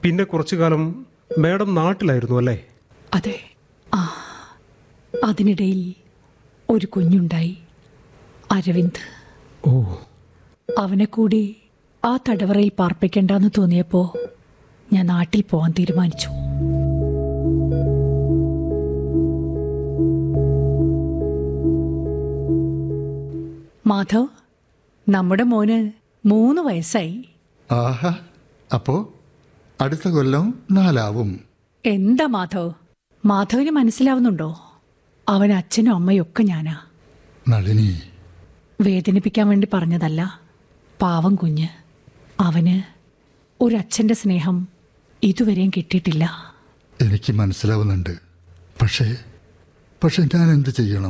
പിന്നെ കുറച്ചു കാലം മാഡം നാട്ടിലായിരുന്നു അല്ലേ അതെ ആ അതിനിടയിൽ ഒരു കുഞ്ഞുണ്ടായി അരവിന്ദ് ഓ അവനെ കൂടി ആ തടവറയിൽ പാർപ്പിക്കണ്ടെന്ന് തോന്നിയപ്പോ ഞാൻ നാട്ടിൽ പോവാൻ തീരുമാനിച്ചു മാധവ് നമ്മുടെ മോന് മൂന്ന് വയസ്സായി ആഹാ അപ്പോ അടുത്ത കൊല്ലം നാലാവും എന്താ മാധവ് മാധവിന് മനസ്സിലാവുന്നുണ്ടോ അവൻ അച്ഛനും അമ്മയും ഒക്കെ ഞാനാ നളിനി വേദനിപ്പിക്കാൻ വേണ്ടി പറഞ്ഞതല്ല പാവം കുഞ്ഞ് അവന് ഒരച്ഛൻ്റെ സ്നേഹം ഇതുവരെയും കിട്ടിയിട്ടില്ല എനിക്ക് മനസ്സിലാവുന്നുണ്ട് പക്ഷേ പക്ഷെ ഞാൻ എന്ത് ചെയ്യണം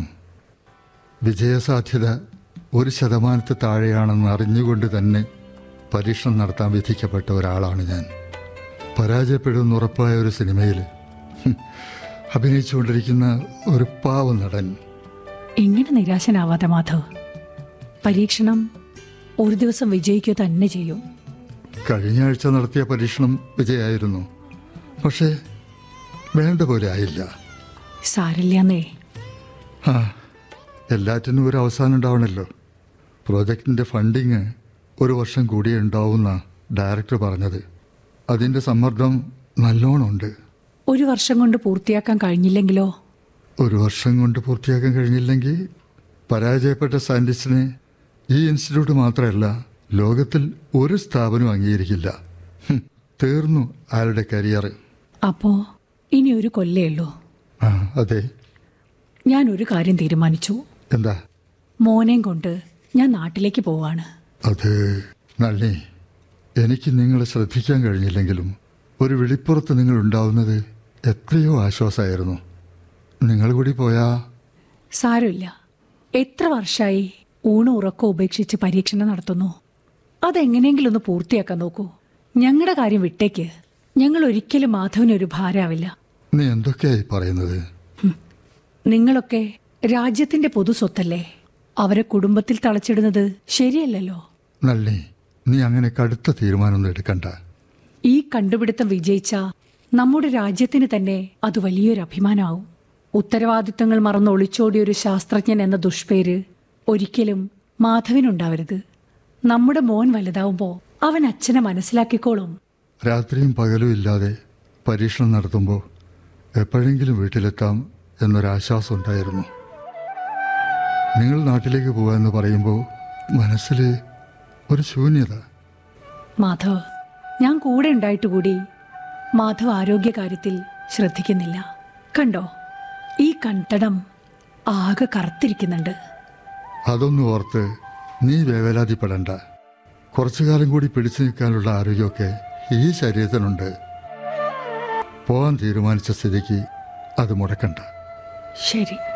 വിജയസാധ്യത ഒരു ശതമാനത്തിൽ താഴെയാണെന്ന് അറിഞ്ഞുകൊണ്ട് തന്നെ പരീക്ഷണം നടത്താൻ വിധിക്കപ്പെട്ട ഒരാളാണ് ഞാൻ പരാജയപ്പെടുമെന്ന് ഉറപ്പായ ഒരു സിനിമയിൽ ഹും, അഭിനയിച്ചുകൊണ്ടിരിക്കുന്ന ഒരു പാവ നടൻ ഇങ്ങനെ നിരാശനാവാതെ മാധവ് പരീക്ഷണം ഒരു ദിവസം വിജയിക്കുക തന്നെ ചെയ്യും കഴിഞ്ഞ ആഴ്ച നടത്തിയ പരീക്ഷണം വിജയമായിരുന്നു പക്ഷേ വേണ്ട പോലെ ആയില്ല സാരില്ലാന്നേ ആ എല്ലാറ്റിനും ഒരു അവസാനം ഉണ്ടാവണമല്ലോ പ്രോജക്റ്റിൻ്റെ ഫണ്ടിങ് ഒരു വർഷം കൂടിയേ ഉണ്ടാവുന്ന ഡയറക്ടർ പറഞ്ഞത് അതിൻ്റെ സമ്മർദ്ദം നല്ലോണമുണ്ട് ഒരു വർഷം കൊണ്ട് പൂർത്തിയാക്കാൻ കഴിഞ്ഞില്ലെങ്കിലോ ഒരു വർഷം കൊണ്ട് പൂർത്തിയാക്കാൻ കഴിഞ്ഞില്ലെങ്കിൽ പരാജയപ്പെട്ട സയൻറ്റിസ്റ്റിനെ ഈ ഇൻസ്റ്റിറ്റ്യൂട്ട് മാത്രമല്ല ലോകത്തിൽ ഒരു സ്ഥാപനവും അംഗീകരിക്കില്ല ഹും, തീർന്നു അയാളുടെ കരിയർ അപ്പോ ഇനി ഒരു കൊല്ലേ ഉള്ളൂ ആ അതെ ഞാൻ ഒരു കാര്യം തീരുമാനിച്ചു എന്താ മോനെയും കൊണ്ട് ഞാൻ നാട്ടിലേക്ക് പോവാണ് അത് നള്ളി എനിക്ക് നിങ്ങളെ ശ്രദ്ധിക്കാൻ കഴിഞ്ഞില്ലെങ്കിലും ഒരു വെളിപ്പുറത്ത് നിങ്ങൾ ഉണ്ടാവുന്നത് എത്രയോ ആശ്വാസമായിരുന്നു നിങ്ങൾ കൂടി പോയാ സാരമില്ല എത്ര വർഷമായി ഊണ് ഉറക്കം ഉപേക്ഷിച്ച് പരീക്ഷണം നടത്തുന്നു അതെങ്ങനെയെങ്കിലും ഒന്ന് പൂർത്തിയാക്കാൻ നോക്കൂ ഞങ്ങളുടെ കാര്യം വിട്ടേക്ക് ഞങ്ങൾ ഒരിക്കലും മാധവനൊരു ഭാരാവില്ല നീ എന്തൊക്കെയായി പറയുന്നത് നിങ്ങളൊക്കെ രാജ്യത്തിന്റെ പൊതു സ്വത്തല്ലേ അവരെ കുടുംബത്തിൽ തളച്ചിടുന്നത് ശരിയല്ലല്ലോ നള്ളി നീ അങ്ങനെ കടുത്ത തീരുമാനമൊന്നും എടുക്കണ്ട ഈ കണ്ടുപിടുത്തം വിജയിച്ച നമ്മുടെ രാജ്യത്തിന് തന്നെ അത് വലിയൊരു അഭിമാനമാവും ഉത്തരവാദിത്തങ്ങൾ മറന്ന് ഒളിച്ചോടിയ ഒരു ശാസ്ത്രജ്ഞൻ എന്ന ദുഷ്പേര് ഒരിക്കലും മാധവനുണ്ടാവരുത് നമ്മുടെ മോൻ വലുതാവുമ്പോൾ അവൻ അച്ഛനെ മനസ്സിലാക്കിക്കോളും രാത്രിയും പകലും ഇല്ലാതെ പരീക്ഷണം നടത്തുമ്പോൾ എപ്പോഴെങ്കിലും വീട്ടിലെത്താം എന്നൊരാശ്വാസം ഉണ്ടായിരുന്നു നിങ്ങൾ നാട്ടിലേക്ക് പോകാമെന്ന് പറയുമ്പോൾ മനസ്സിൽ ഒരു ശൂന്യത മാധവ് ഞാൻ കൂടെ ഉണ്ടായിട്ട് കൂടി മാധവ് ആരോഗ്യകാര്യത്തിൽ ശ്രദ്ധിക്കുന്നില്ല കണ്ടോ ഈ കൺതടം ആകെ കറുത്തിരിക്കുന്നുണ്ട് അതൊന്നും ഓർത്ത് നീ വേവലാതിപ്പെടണ്ട കുറച്ചു കാലം കൂടി പിടിച്ചു നിൽക്കാനുള്ള ആരോഗ്യമൊക്കെ ഈ ശരീരത്തിനുണ്ട് പോകാൻ തീരുമാനിച്ച സ്ഥിതിക്ക് അത് മുടക്കണ്ട ശരി